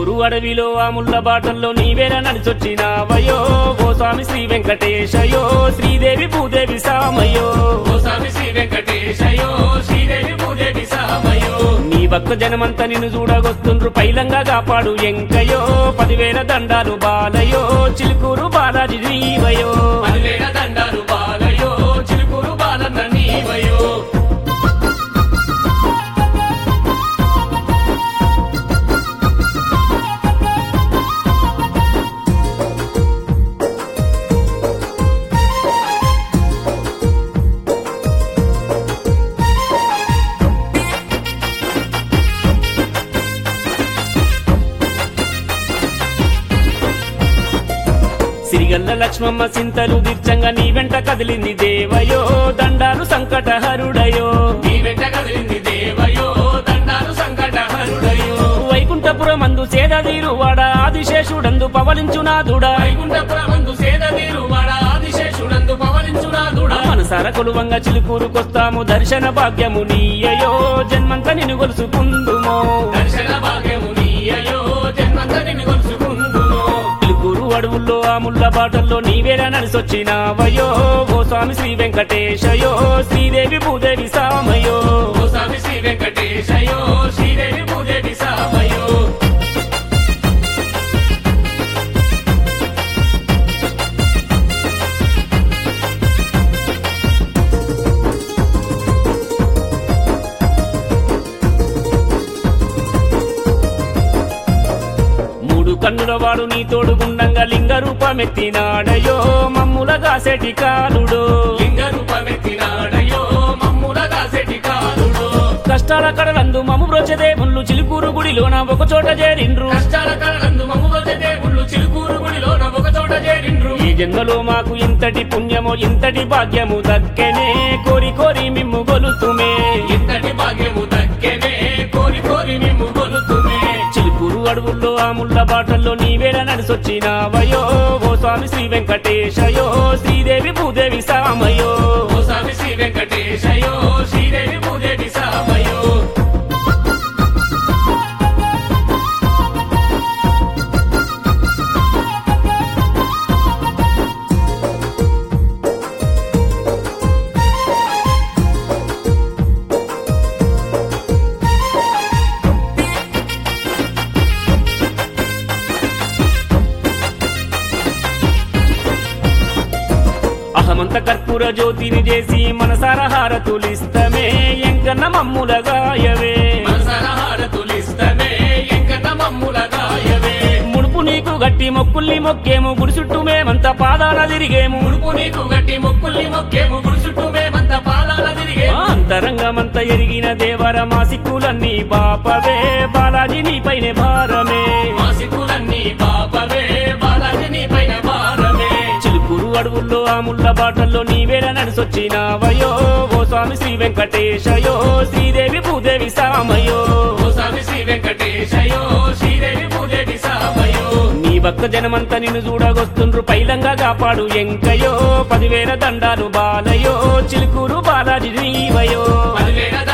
చిలుకూరు అడవిలో ఆ ముళ్ళ బాటల్లో నీవేర నడిచొచ్చినావయో ఓ స్వామి శ్రీ వెంకటేశయో శ్రీదేవి భూదేవి సామయో ఓ స్వామి శ్రీ వెంకటేశయో శ్రీదేవి భూదేవి సామయో నీ భక్త జనమంతా నిన్ను చూడగొస్తుండ్రు పైలంగా కాపాడు ఎంకయో పదివేల దండాలు బాలయో చిలుకూరు బాలాజీ నీవయో పదివేల దండాలు బాలయో చిలుకూరు బాలన్న నీవయో సిరిగల్ల లక్ష్మమ్మ సింతలు దిర్చంగా నీ వెంట కదిలింది దేవయో దండాలు సంకటహరుడయో నీ వెంట కదిలింది దేవయో దండాలు సంకటహరుడయో వైకుంఠపురమందు సేదదీరు వాడ ఆదిశేషుడందు పవలించునాదుడా వైకుంఠపురమందు సేద తీరువాడ ఆదిశేషుడందు పవలించునాథుడా మనసార కొలువంగా చిలుకూరుకొస్తాము దర్శన భాగ్యము నీయయో జన్మంత నిన్ను గొలుసుకుందుమో దర్శన భాగ్యము నీయయో జన్మంత నిన్ను కొలుసుకుందును చిలుకూరు అడవుల్లో ఆ ముళ్ళ బాటల్లో నీవేరా నడిసొచ్చినావయో ఓ స్వామి శ్రీ వెంకటేశయో శ్రీదేవి భూదేవి సామయో ఓ స్వామి శ్రీ వెంకటేశయో శ్రీదేవి భూదేవి సామయో మూడు కన్నుల వాడు నీ తోడుగుండంగా లింగ రూపమెత్తినాడయో మమ్ముల కాసెటి కాలుడో లింగ రూపమెత్తినాడయో మమ్ముల దాసెటి కాలుడు కష్టాల కడలందు మమ్ము బ్రోచదే ముళ్ళు చిలుకూరు గుడిలోన ఒక చోట చేరిండ్రు కష్టాల కళలందు మమ్ము వచ్చే దేవుళ్ళు చిలుకూరు గుడిలోన ఒక చోట చేరిండ్రు ఈ జన్మలో మాకు ఇంతటి పుణ్యమో ఇంతటి భాగ్యము దక్కెనే కోరి కోరి మిమ్ము గొలుతుమే ఇంతటి భాగ్యము దక్కెనే కోరి కోరి మిమ్ము కొలుతుమే చిలుకూరు అడవుల్లో ఆ ముళ్ళ బాటల్లో నీవేళ నడిసొచ్చినావయో ఓ స్వామి శ్రీ వెంకటేశయో శ్రీదేవి భూదేవి సామయో ఓ స్వామి శ్రీ వెంకటేశయో శ్రీదేవి భూదేవి సామయో అహమంత కర్పూర జ్యోతిని చేసి మనసార హారతులిస్తమే ఎంకన్న మమ్ముల గాయవే మనసర హారతులిస్తమే ఎంకట మమ్ముల గాయవే ముడుపు నీకు గట్టి మొక్కుల్ని మొక్కేము గుడి చుట్టూ మేమంతా పాదాల తిరిగేము ముడుపు నీకు గట్టి మొక్కుల్ని మొక్కేము గుడి చుట్టూ మేమంత పాదాల తిరిగే అంతరంగమంత ఎరిగిన దేవర మా సిక్కులన్నీ బాపవే బాలాజీ నీపైనే భారమే మా సిక్కులన్నీ పాపవే బాలాజీ నీ పైన భారమే చిలుకూరు అడవుల్లో ఆ ముళ్ళ బాటల్లో నీవేళ నడిసొచ్చినావయో ఓ స్వామి శ్రీ వెంకటేశయో శ్రీదేవి భూదేవి సామయో ఓ స్వామి శ్రీ వెంకటేశయో శ్రీదేవి భూదేవి సామయో నీ భక్త జనమంతా నిన్ను చూడగొస్తుండ్రు పైలంగా కాపాడు ఎంకయో పదివేల దండాలు బాలయో చిలుకూరు బాలాజీ నీవయో పదివేల